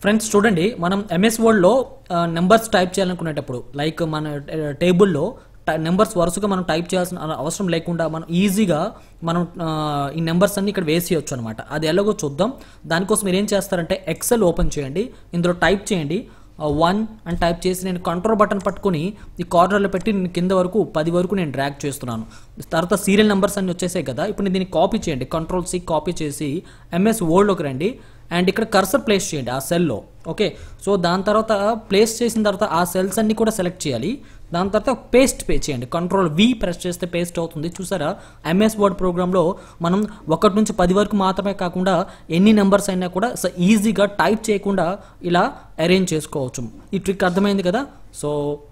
friends చూడండి మనం MS వర్డ్లో నెంబర్స్ టైప్ చేయాలనుకునేటప్పుడు లైక్ మన టేబుల్లో నెంబర్స్ వరుసగా మనం టైప్ చేయాల్సిన అవ- అవసరం లేకుండా మనం ఈజీగా మనం ఆ, ఈ నెంబర్స్ అన్ని ఇక్కడ వేసేయచ్చు అనమాట అది ఎలాగో చూద్దాం దానికోసం మీరు ఏం చేస్తారంటే ఎక్సెల్ ఓపెన్ చేయండి ఇందులో టైప్ చేయండి వన్ అని టైప్ చేసి నేను కంట్రోల్ బటన్ పట్టుకొని ఈ కార్నర్లో పెట్టి నేను కింద వరకు పది వరకు నేను డ్రాగ్ చేస్తున్నాను తర్వాత సీరియల్ నెంబర్స్ అన్ని వచ్చేసాయి కదా ఇప్పుడు నేను దీన్ని కాపీ చేయండి కంట్రోల్ సి కాపీ చేసి ఎంఎస్ వర్డ్లోకి రండి అండ్ ఇక్కడ కర్సర్ ప్లేస్ చేయండి ఆ సెల్లో ఓకే సో దాని తర్వాత ప్లేస్ చేసిన తర్వాత ఆ సెల్స్ అన్ని కూడా సెలెక్ట్ చేయాలి దాని తర్వాత పేస్ట్ పే చేయండి కంట్రోల్ వి ప్రెస్ చేస్తే పేస్ట్ అవుతుంది చూసారా ఎంఎస్ వర్డ్ ప్రోగ్రాంలో మనం ఒకటి నుంచి పది వరకు మాత్రమే కాకుండా ఎన్ని నెంబర్స్ అయినా కూడా ఈజీగా టైప్ చేయకుండా ఇలా అరేంజ్ చేసుకోవచ్చు ఈ ట్రిక్ అర్థమైంది కదా సో